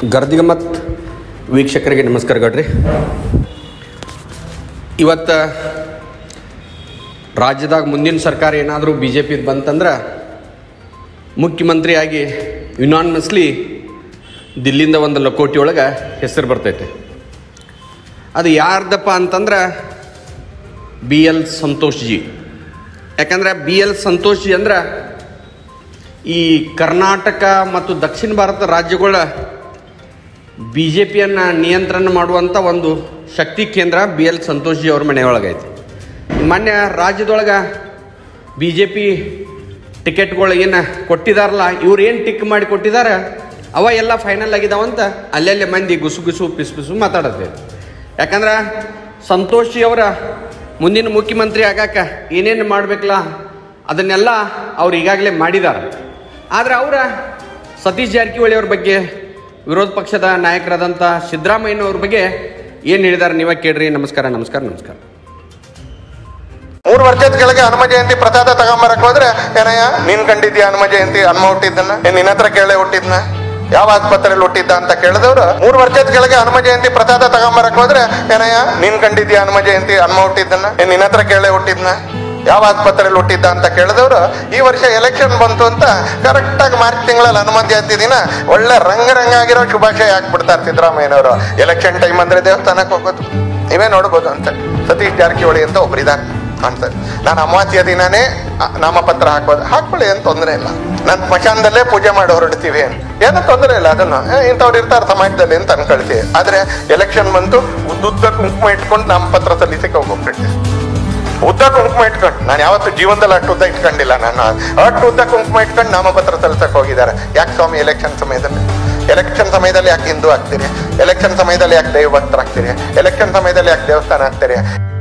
ಗರ್ದಿಗಮತ್ ವೀಕ್ಷಕರಿಗೆ ನಮಸ್ಕಾರಗಳ್ರಿ ಇವತ್ತು ರಾಜ್ಯದಾಗ ಮುಂದಿನ ಸರ್ಕಾರ ಏನಾದರೂ ಬಿ ಜೆ ಪಿದು ಬಂತಂದ್ರೆ ಮುಖ್ಯಮಂತ್ರಿಯಾಗಿ ಯುನಾನ್ಮಸ್ಲಿ ದಿಲ್ಲಿಂದ ಒಂದು ಲಕೋಟಿ ಒಳಗೆ ಹೆಸರು ಬರ್ತೈತೆ ಅದು ಯಾರ್ದಪ್ಪ ಅಂತಂದ್ರೆ ಬಿ ಎಲ್ ಸಂತೋಷ್ ಜಿ ಯಾಕಂದ್ರೆ ಬಿ ಎಲ್ ಸಂತೋಷ್ ಜಿ ಅಂದ್ರೆ ಈ ಕರ್ನಾಟಕ ಮತ್ತು ದಕ್ಷಿಣ ಭಾರತ ರಾಜ್ಯಗಳ ಬಿ ಜೆ ಪಿಯನ್ನು ನಿಯಂತ್ರಣ ಮಾಡುವಂಥ ಒಂದು ಶಕ್ತಿ ಕೇಂದ್ರ ಬಿ ಎಲ್ ಸಂತೋಷ್ ಜಿ ಅವ್ರ ಮನೆಯೊಳಗೈತಿ ಮೊನ್ನೆ ರಾಜ್ಯದೊಳಗೆ ಬಿ ಜೆ ಪಿ ಟಿಕೆಟ್ಗಳು ಏನು ಕೊಟ್ಟಿದಾರಲ್ಲ ಇವ್ರು ಏನು ಟಿಕ್ ಮಾಡಿ ಕೊಟ್ಟಿದ್ದಾರೆ ಅವ ಎಲ್ಲ ಫೈನಲ್ ಆಗಿದಾವಂತ ಅಲ್ಲೆಲ್ಲೇ ಮಂದಿ ಗುಸು ಗುಸು ಪಿಸು ಪಿಸು ಮಾತಾಡತ್ತೆ ಯಾಕಂದ್ರೆ ಸಂತೋಷ್ ಜಿ ಅವರ ಮುಂದಿನ ಮುಖ್ಯಮಂತ್ರಿ ಆಗಾಕ ಏನೇನು ಮಾಡಬೇಕಲ್ಲ ಅದನ್ನೆಲ್ಲ ಅವ್ರು ಈಗಾಗಲೇ ಮಾಡಿದ್ದಾರೆ ಆದರೆ ಅವರ ಸತೀಶ್ ಜಾರಕಿಹೊಳಿ ಅವ್ರ ಬಗ್ಗೆ ವಿರೋಧ ಪಕ್ಷದ ನಾಯಕರಾದಂಥ ಸಿದ್ದರಾಮಯ್ಯನವ್ರ ಬಗ್ಗೆ ಏನು ಹೇಳಿದ್ದಾರೆ ನೀವೇ ಕೇಳ್ರಿ ನಮಸ್ಕಾರ ನಮಸ್ಕಾರ ನಮಸ್ಕಾರ ಮೂರು ವರ್ಷದ ಕೆಳಗೆ ಹನುಮ ಜಯಂತಿ ಪ್ರಸಾದ ತಗೊಂಬರಕ್ ಹೋದ್ರೆ ಏನಯ್ಯ ನೀನ್ ಕಂಡಿದ್ಯಾ ಹನುಮ ಜಯಂತಿ ಹನುಮ ಹುಟ್ಟಿದ್ದನ್ನ ಏನ್ ನಿನ್ನ ಹತ್ರ ಕೇಳೇ ಹುಟ್ಟಿದ್ನ ಯಾವ ಆಸ್ಪತ್ರೆಯಲ್ಲಿ ಹುಟ್ಟಿದ್ದ ಅಂತ ಕೇಳಿದವ್ರು ಮೂರು ವರ್ಷದ ಕೆಳಗೆ ಹನುಮ ಜಯಂತಿ ಪ್ರಸಾದ ತಗೊಂಬರಕ್ ಹೋದ್ರೆ ಏನಯ್ಯ ನೀನ್ ಕಂಡಿದ್ಯಾ ಹನುಮ ಜಯಂತಿ ಹನುಮ ಹುಟ್ಟಿದ್ದನ್ನ ಏನ್ ನಿನ್ನ ಹತ್ರ ಕೇಳೇ ಹುಟ್ಟಿದ್ನ ಯಾವ ಆಸ್ಪತ್ರೆಯಲ್ಲಿ ಹುಟ್ಟಿದ್ದ ಅಂತ ಕೇಳಿದವ್ರು ಈ ವರ್ಷ ಎಲೆಕ್ಷನ್ ಬಂತು ಅಂತ ಕರೆಕ್ಟ್ ಆಗಿ ಮಾರ್ಚ್ ತಿಂಗಳಲ್ಲಿ ಹನುಮಂತ ಜಯಂತಿ ದಿನ ಒಳ್ಳೆ ರಂಗ ರಂಗ ಆಗಿರೋ ಶುಭಾಶಯ ಹಾಕ್ಬಿಡ್ತಾರೆ ಸಿದ್ದರಾಮಯ್ಯನವರು ಎಲೆಕ್ಷನ್ ಟೈಮ್ ಅಂದ್ರೆ ದೇವಸ್ಥಾನಕ್ಕೆ ಹೋಗೋದು ನೀವೇ ನೋಡ್ಬೋದು ಅಂತ ಸತೀಶ್ ಜಾರಕಿಹೊಳಿ ಅಂತ ಒಬ್ರಿದ್ದಾರೆ ಕಾಣ್ತಾರೆ ನಾನು ಅಮಾವಾಸ್ಯ ದಿನನೇ ಅ- ನಾಮಪತ್ರ ಹಾಕೋದು ಹಾಕೊಳ್ಳಿ ಏನು ತೊಂದರೆ ಇಲ್ಲ ನಾನು ಸ್ಮಶಾನದಲ್ಲೇ ಪೂಜೆ ಮಾಡಿ ಹೊರಡ್ತೀವಿ ಏನೂ ತೊಂದರೆ ಇಲ್ಲ ಅದನ್ನು ಏ, ಇಂಥವ್ರು ಇರ್ತಾರೆ ಸಮಾಜದಲ್ಲಿ ಅಂತ ಅನ್ಕೊಳ್ತೀವಿ ಆದ್ರೆ ಎಲೆಕ್ಷನ್ ಬಂತು ಉದ್ದುದ್ದ ಕುಂಕುಮ ಇಟ್ಕೊಂಡು ನಾಮಪತ್ರ ಸಲ್ಲಿಸಕ್ಕೆ ಹೋಗ್ಬಿಟ್ಟಿದ್ದೆ ಉದ್ದ ಕುಂಕುಮ ಇಟ್ಕೊಂಡು ನಾನು ಯಾವತ್ತು ಜೀವನದಲ್ಲಿ ಅಷ್ಟು ಉದ್ದ ಇಟ್ಕೊಂಡಿಲ್ಲ ನಾನು ಅಷ್ಟು ಉದ್ದ ಕುಂಕುಮ ಇಟ್ಕೊಂಡು ನಾಮಪತ್ರ ಸಲ್ಲಿಸಕ್ಕೆ ಹೋಗಿದ್ದಾರೆ ಯಾಕೆ ಸ್ವಾಮಿ ಎಲೆಕ್ಷನ್ ಸಮಯದಲ್ಲಿ ಎಲೆಕ್ಷನ್ ಸಮಯದಲ್ಲಿ ಯಾಕೆ ಹಿಂದೂ ಆಗ್ತೀರಿ ಎಲೆಕ್ಷನ್ ಸಮಯದಲ್ಲಿ ಯಾಕೆ ದೈವ ಭಕ್ತರಾಗ್ತೀರಿ ಎಲೆಕ್ಷನ್ ಸಮಯದಲ್ಲಿ ಯಾಕೆ ದೇವಸ್ಥಾನ ಆಗ್ತೀರಿ